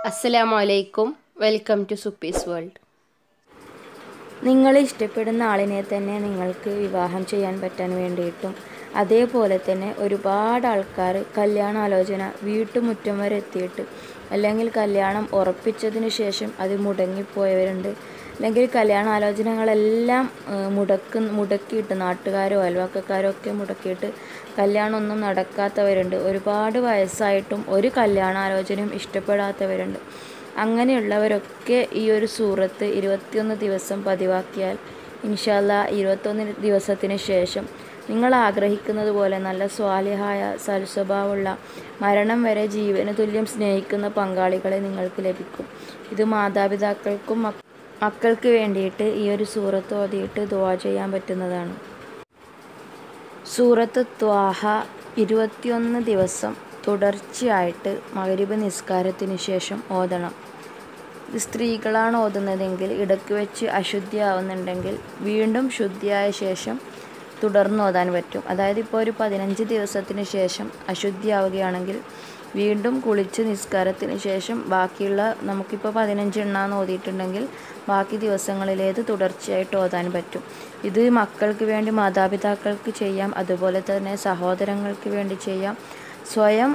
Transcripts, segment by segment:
അസ്സലാമു അലൈക്കും welcome to സുപ്പീസ് world നിങ്ങൾ ഇഷ്ടപ്പെടുന്ന ആളിനെ തന്നെ നിങ്ങൾക്ക് വിവാഹം ചെയ്യാൻ പറ്റാൻ വേണ്ടിയിട്ടും അതേപോലെ തന്നെ ഒരുപാട് ആൾക്കാർ കല്യാണാലോചന വീട്ടുമുറ്റം വരെ എത്തിയിട്ട് അല്ലെങ്കിൽ കല്യാണം ഉറപ്പിച്ചതിന് ശേഷം അത് മുടങ്ങിപ്പോയവരുണ്ട് അല്ലെങ്കിൽ കല്യാണാലോചനകളെല്ലാം ഏഹ്, മുടക്ക് മുടക്കിയിട്ട് നാട്ടുകാരോ അയൽവക്കക്കാരോ ഒക്കെ മുടക്കിയിട്ട് കല്യാണമൊന്നും നടക്കാത്തവരുണ്ട് ഒരുപാട് വയസ്സായിട്ടും ഒരു കല്യാണാലോചനയും ഇഷ്ടപ്പെടാത്തവരുണ്ട് അങ്ങനെയുള്ളവരൊക്കെ ഈ ഒരു സൂറത്ത് ഇരുപത്തിയൊന്ന് ദിവസം പതിവാക്കിയാൽ ഇൻഷാല്ല ഇരുപത്തൊന്ന് ദിവസത്തിന് ശേഷം നിങ്ങൾ ആഗ്രഹിക്കുന്നത് പോലെ നല്ല സ്വാലിഹായ സൽസ്വഭാവമുള്ള മരണം വരെ ജീവന് തുല്യം സ്നേഹിക്കുന്ന പങ്കാളികളെ നിങ്ങൾക്ക് ലഭിക്കും ഇത് മാതാപിതാക്കൾക്കും മക്ക- മക്കൾക്ക് വേണ്ടിയിട്ട് ഈ ഒരു സൂറത്ത് ഓതിയിട്ട് ദുവാ ചെയ്യാൻ പറ്റുന്നതാണ് സൂറത്ത് ത്വാഹ ഇരുപത്തിയൊന്ന് ദിവസം തുടർച്ചയായിട്ട് മഗ്രിബ് നിസ്കാരത്തിന് ശേഷം ഓതണം ഇത് സ്ത്രീകളാണ് ഓതുന്നതെങ്കിൽ ഇടയ്ക്ക് വെച്ച് അശുദ്ധിയാവുന്നുണ്ടെങ്കിൽ വീണ്ടും ശുദ്ധിയായ ശേഷം തുടർന്ന് ഓതാൻ പറ്റും അതായത് ഇപ്പോൾ ഒരു പതിനഞ്ച് ദിവസത്തിന് ശേഷം അശുദ്ധിയാവുകയാണെങ്കിൽ വീണ്ടും കുളിച്ച് നിസ്കാരത്തിന് ശേഷം ബാക്കിയുള്ള നമുക്കിപ്പോൾ പതിനഞ്ച് എണ്ണാന്ന് ഓതിയിട്ടുണ്ടെങ്കിൽ ബാക്കി ദിവസങ്ങളിലേത് തുടർച്ചയായിട്ട് ഓതാൻ പറ്റും ഇത് മക്കൾക്ക് വേണ്ടി മാതാപിതാക്കൾക്ക് ചെയ്യാം അതുപോലെ തന്നെ സഹോദരങ്ങൾക്ക് വേണ്ടി ചെയ്യാം സ്വയം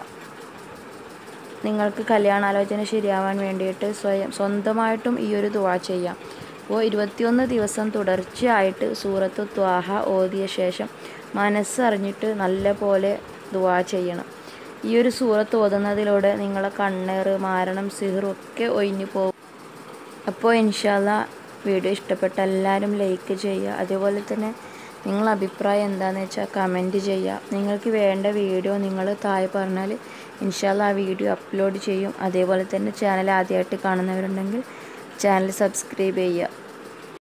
നിങ്ങൾക്ക് കല്യാണാലോചന ശരിയാവാൻ വേണ്ടിയിട്ട് സ്വയം സ്വന്തമായിട്ടും ഈ ഒരു ദുവാ ചെയ്യാം അപ്പോൾ ഇരുപത്തിയൊന്ന് ദിവസം തുടർച്ചയായിട്ട് സൂറത്ത് ത്വാഹ ഓതിയ ശേഷം മനസ്സറിഞ്ഞിട്ട് നല്ല പോലെ ദുവാ ചെയ്യണം ഈ ഒരു സൂറത്ത് ഓതുന്നതിലൂടെ നിങ്ങളെ കണ്ണേറ് മാരണം സിഹറും ഒക്കെ ഒഴിഞ്ഞു പോകും അപ്പോൾ ഇൻഷാല്ല വീഡിയോ ഇഷ്ടപ്പെട്ട എല്ലാവരും ലൈക്ക് ചെയ്യുക അതേപോലെ തന്നെ നിങ്ങളെ അഭിപ്രായം എന്താണെന്ന് വെച്ചാൽ കമൻറ്റ് ചെയ്യുക നിങ്ങൾക്ക് വേണ്ട വീഡിയോ നിങ്ങൾ താഴെ പറഞ്ഞാൽ ഇൻഷാല്ല ആ വീഡിയോ അപ്ലോഡ് ചെയ്യും അതേപോലെ തന്നെ ചാനൽ ആദ്യമായിട്ട് കാണുന്നവരുണ്ടെങ്കിൽ ചാനൽ സബ്സ്ക്രൈബ് ചെയ്യുക